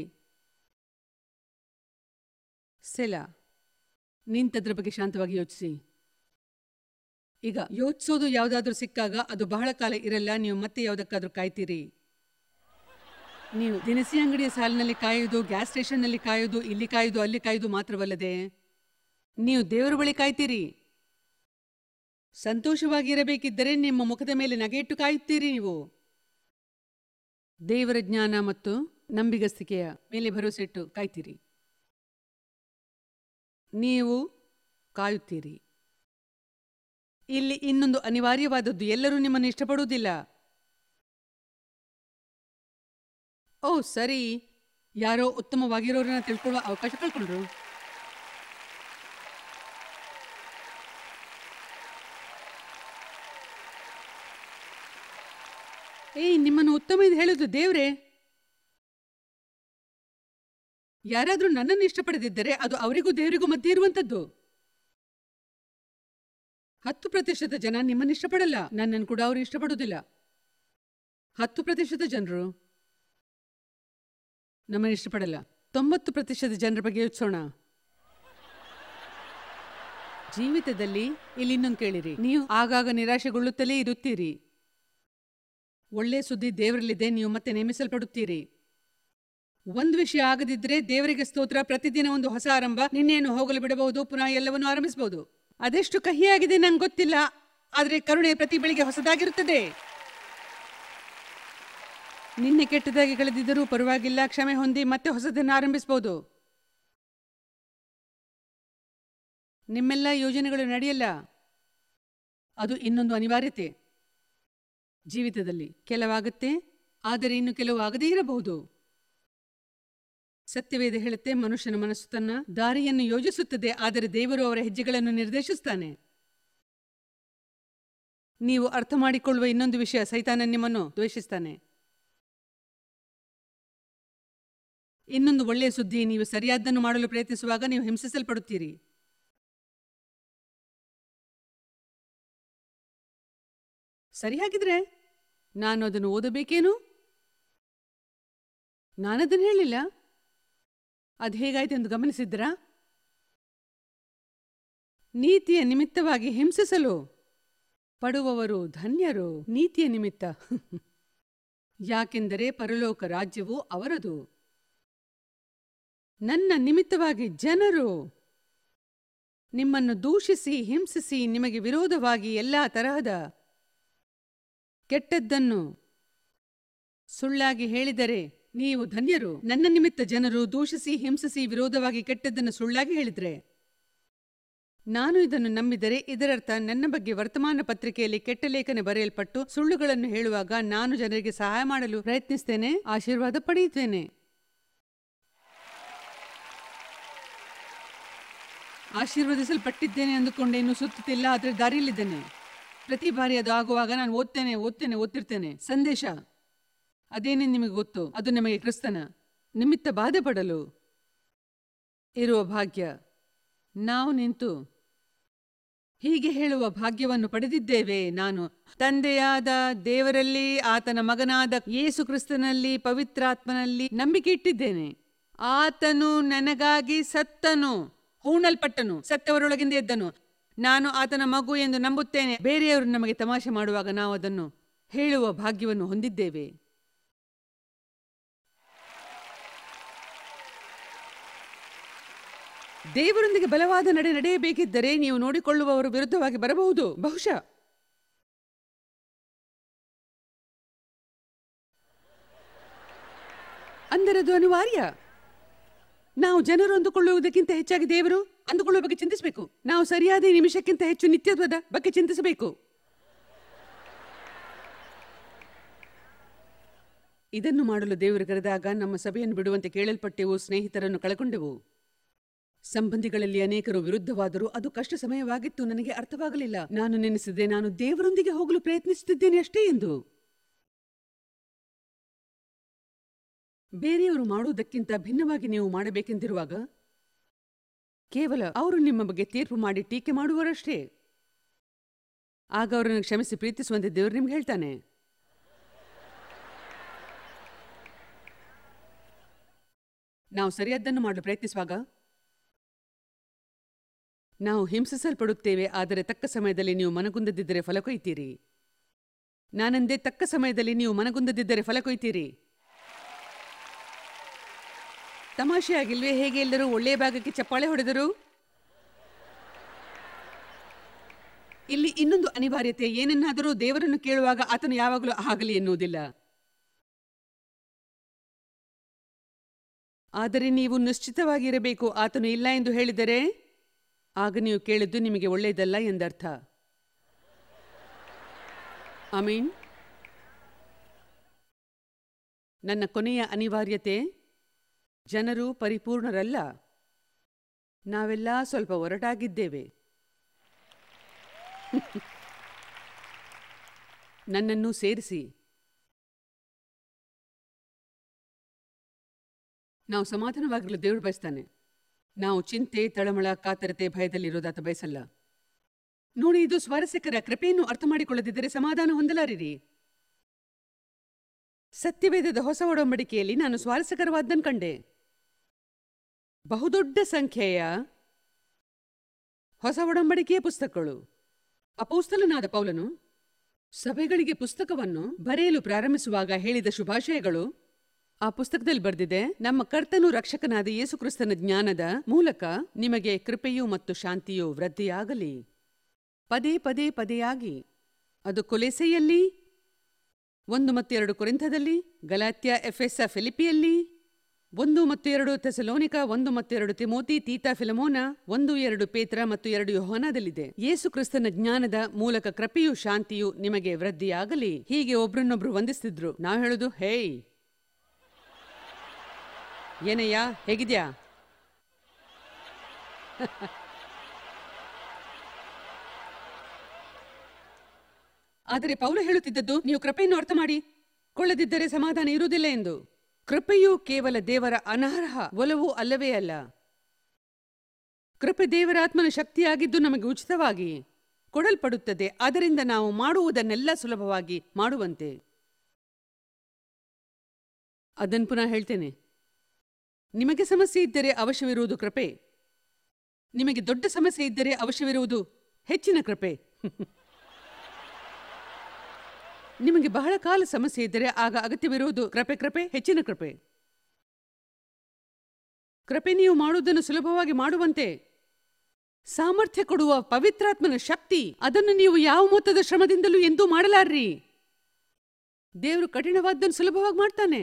ಸೆಲ ನಿಂತದ್ರ ಬಗ್ಗೆ ಶಾಂತವಾಗಿ ಯೋಚಿಸಿ ಈಗ ಯೋಚಿಸೋದು ಯಾವುದಾದ್ರೂ ಸಿಕ್ಕಾಗ ಅದು ಬಹಳ ಕಾಲ ಇರಲ್ಲ ನೀವು ಮತ್ತೆ ಯಾವುದಕ್ಕಾದ್ರೂ ಕಾಯ್ತೀರಿ ನೀವು ದಿನಸಿ ಅಂಗಡಿಯ ಸಾಲಿನಲ್ಲಿ ಕಾಯೋದು ಗ್ಯಾಸ್ ಸ್ಟೇಷನ್ನಲ್ಲಿ ಕಾಯೋದು ಇಲ್ಲಿ ಕಾಯೋದು ಅಲ್ಲಿ ಕಾಯೋದು ಮಾತ್ರವಲ್ಲದೆ ನೀವು ದೇವರ ಬಳಿ ಕಾಯ್ತೀರಿ ಸಂತೋಷವಾಗಿರಬೇಕಿದ್ದರೆ ನಿಮ್ಮ ಮುಖದ ಮೇಲೆ ನಗೆಯಿಟ್ಟು ಕಾಯುತ್ತೀರಿ ನೀವು ದೇವರ ಜ್ಞಾನ ಮತ್ತು ನಂಬಿಗಸ್ತಿಕೆಯ ಮೇಲೆ ಭರವಸೆ ಇಟ್ಟು ಕಾಯ್ತೀರಿ ನೀವು ಕಾಯುತ್ತೀರಿ ಇಲ್ಲಿ ಇನ್ನೊಂದು ಅನಿವಾರ್ಯವಾದದ್ದು ಎಲ್ಲರೂ ನಿಮ್ಮನ್ನು ಇಷ್ಟಪಡುವುದಿಲ್ಲ ಓ ಸರಿ ಯಾರೋ ಉತ್ತಮವಾಗಿರೋರನ್ನ ತಿಳ್ಕೊಳ್ಳೋ ಅವಕಾಶ ಕಳ್ಕೊಂಡ್ರು ಏಯ್ ನಿಮ್ಮನ್ನು ಉತ್ತಮ ಇದು ಹೇಳೋದು ದೇವ್ರೆ ಯಾರಾದ್ರೂ ನನ್ನನ್ನು ಇಷ್ಟಪಡದಿದ್ದರೆ ಅದು ಅವರಿಗೂ ದೇವರಿಗೂ ಮಧ್ಯೆ ಇರುವಂತದ್ದು ಹತ್ತು ಪ್ರತಿಶತ ಜನ ನಿಮ್ಮನ್ನು ಇಷ್ಟಪಡಲ್ಲ ನನ್ನನ್ನು ಕೂಡ ಅವರು ಇಷ್ಟಪಡುವುದಿಲ್ಲ ಹತ್ತು ಪ್ರತಿಶತ ಜನರು ನಮ್ಮನ್ನು ಇಷ್ಟಪಡಲ್ಲ ತೊಂಬತ್ತು ಪ್ರತಿಶತ ಜನರ ಬಗ್ಗೆ ಯೋಚಿಸೋಣ ಜೀವಿತದಲ್ಲಿ ಇಲ್ಲಿ ಇನ್ನೊಂದು ಕೇಳಿರಿ ನೀವು ಆಗಾಗ ನಿರಾಶೆಗೊಳ್ಳುತ್ತಲೇ ಇರುತ್ತೀರಿ ಒಳ್ಳೆ ಸುದ್ದಿ ದೇವರಲ್ಲಿದೆ ನೀವು ಮತ್ತೆ ನೇಮಿಸಲ್ಪಡುತ್ತೀರಿ ಒಂದು ವಿಷಯ ಆಗದಿದ್ರೆ ದೇವರಿಗೆ ಸ್ತೋತ್ರ ಪ್ರತಿದಿನ ಒಂದು ಹೊಸ ಆರಂಭ ನಿನ್ನೆಯನ್ನು ಹೋಗಲು ಬಿಡಬಹುದು ಪುನಃ ಎಲ್ಲವನ್ನು ಆರಂಭಿಸಬಹುದು ಅದೆಷ್ಟು ಕಹಿಯಾಗಿದೆ ನಂಗೆ ಗೊತ್ತಿಲ್ಲ ಆದರೆ ಕರುಣೆ ಪ್ರತಿ ಬೆಳಿಗ್ಗೆ ಹೊಸದಾಗಿರುತ್ತದೆ ನಿನ್ನೆ ಕೆಟ್ಟದಾಗಿ ಕಳೆದಿದ್ದರೂ ಪರವಾಗಿಲ್ಲ ಕ್ಷಮೆ ಹೊಂದಿ ಮತ್ತೆ ಹೊಸದನ್ನು ಆರಂಭಿಸಬಹುದು ನಿಮ್ಮೆಲ್ಲ ಯೋಜನೆಗಳು ನಡೆಯಲ್ಲ ಅದು ಇನ್ನೊಂದು ಅನಿವಾರ್ಯತೆ ಜೀವಿತದಲ್ಲಿ ಕೆಲವಾಗುತ್ತೆ ಆದರೆ ಇನ್ನು ಕೆಲವು ಆಗದೇ ಇರಬಹುದು ಸತ್ಯವೇದ ಹೇಳುತ್ತೆ ಮನುಷ್ಯನ ಮನಸ್ಸು ತನ್ನ ದಾರಿಯನ್ನು ಯೋಜಿಸುತ್ತದೆ ಆದರೆ ದೇವರು ಅವರ ಹೆಜ್ಜೆಗಳನ್ನು ನಿರ್ದೇಶಿಸ್ತಾನೆ ನೀವು ಅರ್ಥ ಮಾಡಿಕೊಳ್ಳುವ ಇನ್ನೊಂದು ವಿಷಯ ಸೈತಾನ ನಿಮ್ಮನ್ನು ದ್ವೇಷಿಸ್ತಾನೆ ಇನ್ನೊಂದು ಒಳ್ಳೆಯ ಸುದ್ದಿ ನೀವು ಸರಿಯಾದ್ದನ್ನು ಮಾಡಲು ಪ್ರಯತ್ನಿಸುವಾಗ ನೀವು ಹಿಂಸಿಸಲ್ಪಡುತ್ತೀರಿ ಸರಿ ಹಾಗಿದ್ರೆ ನಾನು ಅದನ್ನು ಓದಬೇಕೇನು ನಾನದನ್ನು ಹೇಳಿಲ್ಲ ಅದು ಹೇಗಾಯ್ತು ಎಂದು ಗಮನಿಸಿದ್ರಾ ನೀತಿಯ ನಿಮಿತ್ತವಾಗಿ ಹಿಂಸಿಸಲು ಪಡುವವರು ಧನ್ಯರು ನೀತಿಯ ನಿಮಿತ್ತ ಯಾಕೆಂದರೆ ಪರಲೋಕ ರಾಜ್ಯವು ಅವರದು ನನ್ನ ನಿಮಿತ್ತವಾಗಿ ಜನರು ನಿಮ್ಮನ್ನು ದೂಷಿಸಿ ಹಿಂಸಿಸಿ ನಿಮಗೆ ವಿರೋಧವಾಗಿ ಎಲ್ಲಾ ತರಹದ ಕೆಟ್ಟದ್ದನ್ನು ಸುಳ್ಳಾಗಿ ಹೇಳಿದರೆ ನೀವು ಧನ್ಯರು ನನ್ನ ನಿಮಿತ್ತ ಜನರು ದೂಷಿಸಿ ಹಿಂಸಿಸಿ ವಿರೋಧವಾಗಿ ಕೆಟ್ಟದ್ದನ್ನು ಸುಳ್ಳಾಗಿ ಹೇಳಿದ್ರೆ ನಾನು ಇದನ್ನು ನಂಬಿದರೆ ಇದರರ್ಥ ನನ್ನ ಬಗ್ಗೆ ವರ್ತಮಾನ ಪತ್ರಿಕೆಯಲ್ಲಿ ಕೆಟ್ಟ ಲೇಖನ ಬರೆಯಲ್ಪಟ್ಟು ಸುಳ್ಳುಗಳನ್ನು ಹೇಳುವಾಗ ನಾನು ಜನರಿಗೆ ಸಹಾಯ ಮಾಡಲು ಪ್ರಯತ್ನಿಸ್ತೇನೆ ಆಶೀರ್ವಾದ ಪಡೆಯುತ್ತೇನೆ ಆಶೀರ್ವದಿಸಲ್ಪಟ್ಟಿದ್ದೇನೆ ಅಂದುಕೊಂಡೆ ಇನ್ನು ಸುತ್ತುತ್ತಿಲ್ಲ ಆದರೆ ದಾರಿಯಲ್ಲಿದ್ದೇನೆ ಪ್ರತಿ ಬಾರಿ ಅದು ಆಗುವಾಗ ನಾನು ಓದ್ತೇನೆ ಓದ್ತೇನೆ ಓದ್ತಿರ್ತೇನೆ ಸಂದೇಶ ಅದೇನೇ ನಿಮಗೆ ಗೊತ್ತು ಅದು ನಮಗೆ ಕ್ರಿಸ್ತನ ನಿಮಿತ್ತ ಬಾಧೆ ಪಡಲು ಇರುವ ಭಾಗ್ಯ ನಾವು ನಿಂತು ಹೀಗೆ ಹೇಳುವ ಭಾಗ್ಯವನ್ನು ಪಡೆದಿದ್ದೇವೆ ನಾನು ತಂದೆಯಾದ ದೇವರಲ್ಲಿ ಆತನ ಮಗನಾದ ಯೇಸು ಕ್ರಿಸ್ತನಲ್ಲಿ ಪವಿತ್ರಾತ್ಮನಲ್ಲಿ ನಂಬಿಕೆ ಇಟ್ಟಿದ್ದೇನೆ ಆತನು ನನಗಾಗಿ ಸತ್ತನು ಹೂಣಲ್ಪಟ್ಟನು ಸತ್ತವರೊಳಗಿಂದ ಎದ್ದನು ನಾನು ಆತನ ಮಗು ಎಂದು ನಂಬುತ್ತೇನೆ ಬೇರೆಯವರು ನಮಗೆ ತಮಾಷೆ ಮಾಡುವಾಗ ನಾವು ಅದನ್ನು ಹೇಳುವ ಭಾಗ್ಯವನ್ನು ಹೊಂದಿದ್ದೇವೆ ದೇವರೊಂದಿಗೆ ಬಲವಾದ ನಡೆ ನಡೆಯಬೇಕಿದ್ದರೆ ನೀವು ನೋಡಿಕೊಳ್ಳುವವರು ವಿರುದ್ಧವಾಗಿ ಬರಬಹುದು ಬಹುಶಃ ಅಂದರೆ ಅದು ಅನಿವಾರ್ಯ ನಾವು ಜನರು ಅಂದುಕೊಳ್ಳುವುದಕ್ಕಿಂತ ಹೆಚ್ಚಾಗಿ ದೇವರು ಅಂದುಕೊಳ್ಳುವ ಬಗ್ಗೆ ಚಿಂತಿಸಬೇಕು ನಾವು ಸರಿಯಾದ ಈ ನಿಮಿಷಕ್ಕಿಂತ ಹೆಚ್ಚು ನಿತ್ಯತ್ವದ ಬಗ್ಗೆ ಚಿಂತಿಸಬೇಕು ಇದನ್ನು ಮಾಡಲು ದೇವರು ಕರೆದಾಗ ನಮ್ಮ ಸಭೆಯನ್ನು ಬಿಡುವಂತೆ ಕೇಳಲ್ಪಟ್ಟೆವು ಸ್ನೇಹಿತರನ್ನು ಕಳಕೊಂಡೆವು ಸಂಬಂಧಿಗಳಲ್ಲಿ ಅನೇಕರು ವಿರುದ್ಧವಾದರೂ ಅದು ಕಷ್ಟ ಸಮಯವಾಗಿತ್ತು ನನಗೆ ಅರ್ಥವಾಗಲಿಲ್ಲ ನಾನು ನೆನೆಸಿದೆ ನಾನು ದೇವರೊಂದಿಗೆ ಹೋಗಲು ಪ್ರಯತ್ನಿಸುತ್ತಿದ್ದೇನೆ ಅಷ್ಟೇ ಎಂದು ಬೇರೆಯವರು ಮಾಡುವುದಕ್ಕಿಂತ ಭಿನ್ನವಾಗಿ ನೀವು ಮಾಡಬೇಕೆಂದಿರುವಾಗ ಕೇವಲ ಅವರು ನಿಮ್ಮ ಬಗ್ಗೆ ತೀರ್ಪು ಮಾಡಿ ಟೀಕೆ ಮಾಡುವರಷ್ಟೇ ಆಗ ಅವರನ್ನು ಕ್ಷಮಿಸಿ ಪ್ರೀತಿಸುವಂತೆ ದೇವರು ನಿಮ್ಗೆ ಹೇಳ್ತಾನೆ ನಾವು ಸರಿಯಾದ್ದನ್ನು ಮಾಡಲು ಪ್ರಯತ್ನಿಸುವಾಗ ನಾವು ಹಿಂಸಿಸಲ್ಪಡುತ್ತೇವೆ ಆದರೆ ತಕ್ಕ ಸಮಯದಲ್ಲಿ ನೀವು ಮನಗುಂದದಿದ್ದರೆ ಫಲ ಕೊಯ್ತೀರಿ ನಾನಂದೇ ತಕ್ಕ ಸಮಯದಲ್ಲಿ ನೀವು ಮನಗುಂದದಿದ್ದರೆ ಫಲ ಕೊಯ್ತೀರಿ ತಮಾಷೆಯಾಗಿಲ್ವೇ ಹೇಗೆ ಎಲ್ಲರೂ ಒಳ್ಳೆಯ ಭಾಗಕ್ಕೆ ಚಪ್ಪಾಳೆ ಹೊಡೆದರು ಇಲ್ಲಿ ಇನ್ನೊಂದು ಅನಿವಾರ್ಯತೆ ಏನನ್ನಾದರೂ ದೇವರನ್ನು ಕೇಳುವಾಗ ಆತನು ಯಾವಾಗಲೂ ಆಗಲಿ ಎನ್ನುವುದಿಲ್ಲ ಆದರೆ ನೀವು ನಿಶ್ಚಿತವಾಗಿರಬೇಕು ಆತನು ಇಲ್ಲ ಎಂದು ಹೇಳಿದರೆ ಆಗ ನೀವು ಕೇಳಿದ್ದು ನಿಮಗೆ ಒಳ್ಳೆಯದಲ್ಲ ಎಂದರ್ಥ ಆಮೀನ್ ನನ್ನ ಕೊನೆಯ ಅನಿವಾರ್ಯತೆ ಜನರು ಪರಿಪೂರ್ಣರಲ್ಲ ನಾವೆಲ್ಲ ಸ್ವಲ್ಪ ಒರಟಾಗಿದ್ದೇವೆ ನನ್ನನ್ನು ಸೇರಿಸಿ ನಾವು ಸಮಾಧಾನವಾಗಿರಲು ದೇವರು ಬಯಸ್ತಾನೆ ನಾವು ಚಿಂತೆ ತಳಮಳ ಕಾತರತೆ ಭಯದಲ್ಲಿರೋದಾತ ಬಯಸಲ್ಲ ನೋಡಿ ಇದು ಸ್ವಾರಸ್ಯಕರ ಕೃಪೆಯನ್ನು ಅರ್ಥ ಮಾಡಿಕೊಳ್ಳದಿದ್ದರೆ ಸಮಾಧಾನ ಹೊಂದಲಾರಿರಿ ಸತ್ಯವೇದದ ಹೊಸ ಒಡಂಬಡಿಕೆಯಲ್ಲಿ ನಾನು ಸ್ವಾರಸ್ಯಕರವಾದ್ದನ್ನು ಕಂಡೆ ಬಹುದೊಡ್ಡ ಸಂಖ್ಯೆಯ ಹೊಸ ಒಡಂಬಡಿಕೆಯ ಪುಸ್ತಕಗಳು ಅಪೌಸ್ತಲನಾದ ಪೌಲನು ಸಭೆಗಳಿಗೆ ಪುಸ್ತಕವನ್ನು ಬರೆಯಲು ಪ್ರಾರಂಭಿಸುವಾಗ ಹೇಳಿದ ಶುಭಾಶಯಗಳು ಆ ಪುಸ್ತಕದಲ್ಲಿ ಬರೆದಿದೆ ನಮ್ಮ ಕರ್ತನು ರಕ್ಷಕನಾದ ಯೇಸುಕ್ರಿಸ್ತನ ಜ್ಞಾನದ ಮೂಲಕ ನಿಮಗೆ ಕೃಪೆಯೂ ಮತ್ತು ಶಾಂತಿಯೂ ವೃದ್ಧಿಯಾಗಲಿ ಪದೇ ಪದೇ ಪದೇಯಾಗಿ ಅದು ಕೊಲೆಸೆಯಲ್ಲಿ ಒಂದು ಮತ್ತು ಎರಡು ಕುರಿನ್ಥದಲ್ಲಿ ಗಲಾತ್ಯ ಎಫೆಸ ಫಿಲಿಪಿಯಲ್ಲಿ ಒಂದು ಮತ್ತು ಎರಡು ಥೆಸಲೋನಿಕ ಒಂದು ಮತ್ತು ಎರಡು ತಿಮೋತಿ ತೀತಾ ಫಿಲಮೋನ ಒಂದು ಎರಡು ಪೇತ್ರ ಮತ್ತು ಎರಡು ಯೋಹಾನದಲ್ಲಿದೆ ಯೇಸು ಕ್ರಿಸ್ತನ ಜ್ಞಾನದ ಮೂಲಕ ಕೃಪೆಯು ಶಾಂತಿಯು ನಿಮಗೆ ವೃದ್ಧಿಯಾಗಲಿ ಹೀಗೆ ಒಬ್ರನ್ನೊಬ್ರು ವಂದಿಸ್ತಿದ್ರು ನಾವು ಹೇಳುದು ಹೇಯ್ ಏನಯ್ಯ ಹೇಗಿದ್ಯಾ ಆದರೆ ಪೌಲ ಹೇಳುತ್ತಿದ್ದದ್ದು ನೀವು ಕೃಪೆಯನ್ನು ಅರ್ಥ ಮಾಡಿ ಕೊಳ್ಳದಿದ್ದರೆ ಸಮಾಧಾನ ಇರುವುದಿಲ್ಲ ಎಂದು ಕೃಪೆಯು ಕೇವಲ ದೇವರ ಅನರ್ಹ ಒಲವು ಅಲ್ಲವೇ ಅಲ್ಲ ಕೃಪೆ ದೇವರ ಆತ್ಮನ ಶಕ್ತಿಯಾಗಿದ್ದು ನಮಗೆ ಉಚಿತವಾಗಿ ಕೊಡಲ್ಪಡುತ್ತದೆ ಅದರಿಂದ ನಾವು ಮಾಡುವುದನ್ನೆಲ್ಲ ಸುಲಭವಾಗಿ ಮಾಡುವಂತೆ ಅದನ್ನು ಪುನಃ ಹೇಳ್ತೇನೆ ನಿಮಗೆ ಸಮಸ್ಯೆ ಇದ್ದರೆ ಅವಶ್ಯವಿರುವುದು ಕೃಪೆ ನಿಮಗೆ ದೊಡ್ಡ ಸಮಸ್ಯೆ ಇದ್ದರೆ ಅವಶ್ಯವಿರುವುದು ಹೆಚ್ಚಿನ ಕೃಪೆ ನಿಮಗೆ ಬಹಳ ಕಾಲ ಸಮಸ್ಯೆ ಇದ್ದರೆ ಆಗ ಅಗತ್ಯವಿರುವುದು ಕೃಪೆ ಕೃಪೆ ಹೆಚ್ಚಿನ ಕೃಪೆ ಕೃಪೆ ನೀವು ಮಾಡುವುದನ್ನು ಸುಲಭವಾಗಿ ಮಾಡುವಂತೆ ಸಾಮರ್ಥ್ಯ ಕೊಡುವ ಪವಿತ್ರಾತ್ಮನ ಶಕ್ತಿ ಅದನ್ನು ನೀವು ಯಾವ ಮೊತ್ತದ ಶ್ರಮದಿಂದಲೂ ಎಂದೂ ಮಾಡಲಾರ್ರಿ ದೇವರು ಕಠಿಣವಾದ್ದನ್ನು ಸುಲಭವಾಗಿ ಮಾಡ್ತಾನೆ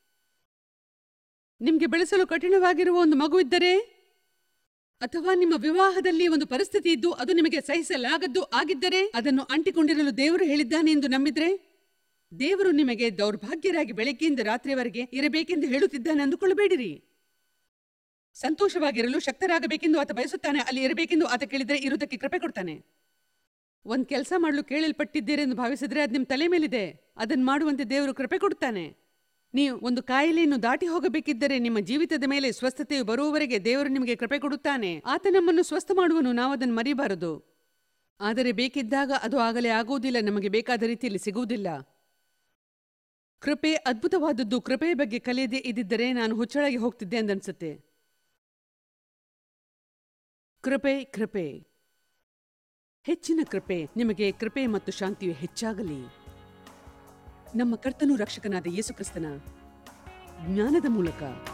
ನಿಮಗೆ ಬೆಳೆಸಲು ಕಠಿಣವಾಗಿರುವ ಒಂದು ಮಗುವಿದ್ದರೆ ಅಥವಾ ನಿಮ್ಮ ವಿವಾಹದಲ್ಲಿ ಒಂದು ಪರಿಸ್ಥಿತಿ ಇದ್ದು ಅದು ನಿಮಗೆ ಸಹಿಸಲಾಗದ್ದು ಆಗಿದ್ದರೆ ಅದನ್ನು ಅಂಟಿಕೊಂಡಿರಲು ದೇವರು ಹೇಳಿದ್ದಾನೆ ಎಂದು ನಂಬಿದ್ರೆ ದೇವರು ನಿಮಗೆ ದೌರ್ಭಾಗ್ಯರಾಗಿ ಬೆಳಗ್ಗೆಯಿಂದ ರಾತ್ರಿಯವರೆಗೆ ಇರಬೇಕೆಂದು ಹೇಳುತ್ತಿದ್ದಾನೆ ಅಂದುಕೊಳ್ಳಬೇಡಿರಿ ಸಂತೋಷವಾಗಿರಲು ಶಕ್ತರಾಗಬೇಕೆಂದು ಆತ ಬಯಸುತ್ತಾನೆ ಅಲ್ಲಿ ಇರಬೇಕೆಂದು ಆತ ಕೇಳಿದರೆ ಇರುವುದಕ್ಕೆ ಕೃಪೆ ಕೊಡ್ತಾನೆ ಒಂದ್ ಕೆಲಸ ಮಾಡಲು ಕೇಳಲ್ಪಟ್ಟಿದ್ದೀರಿ ಎಂದು ಭಾವಿಸಿದ್ರೆ ಅದು ನಿಮ್ಮ ತಲೆ ಮೇಲಿದೆ ಅದನ್ನು ಮಾಡುವಂತೆ ದೇವರು ಕೃಪೆ ಕೊಡುತ್ತಾನೆ ನೀವು ಒಂದು ಕಾಯಿಲೆಯನ್ನು ದಾಟಿ ಹೋಗಬೇಕಿದ್ದರೆ ನಿಮ್ಮ ಜೀವಿತದ ಮೇಲೆ ಸ್ವಸ್ಥತೆಯು ಬರುವವರೆಗೆ ದೇವರು ನಿಮಗೆ ಕೃಪೆ ಕೊಡುತ್ತಾನೆ ಆತ ನಮ್ಮನ್ನು ಸ್ವಸ್ಥ ಮಾಡುವನು ನಾವು ಅದನ್ನು ಮರಿಬಾರದು ಆದರೆ ಬೇಕಿದ್ದಾಗ ಅದು ಆಗಲೇ ಆಗುವುದಿಲ್ಲ ನಮಗೆ ಬೇಕಾದ ರೀತಿಯಲ್ಲಿ ಸಿಗುವುದಿಲ್ಲ ಕೃಪೆ ಅದ್ಭುತವಾದದ್ದು ಕೃಪೆಯ ಬಗ್ಗೆ ಕಲಿಯದೇ ಇದ್ದಿದ್ದರೆ ನಾನು ಹುಚ್ಚಳಾಗಿ ಹೋಗ್ತಿದ್ದೆ ಎಂದನ್ಸುತ್ತೆ ಕೃಪೆ ಕೃಪೆ ಹೆಚ್ಚಿನ ಕೃಪೆ ನಿಮಗೆ ಕೃಪೆ ಮತ್ತು ಶಾಂತಿಯು ಹೆಚ್ಚಾಗಲಿ ನಮ್ಮ ಕರ್ತನು ರಕ್ಷಕನಾದ ಯೇಸುಕ್ರಿಸ್ತನ ಜ್ಞಾನದ ಮೂಲಕ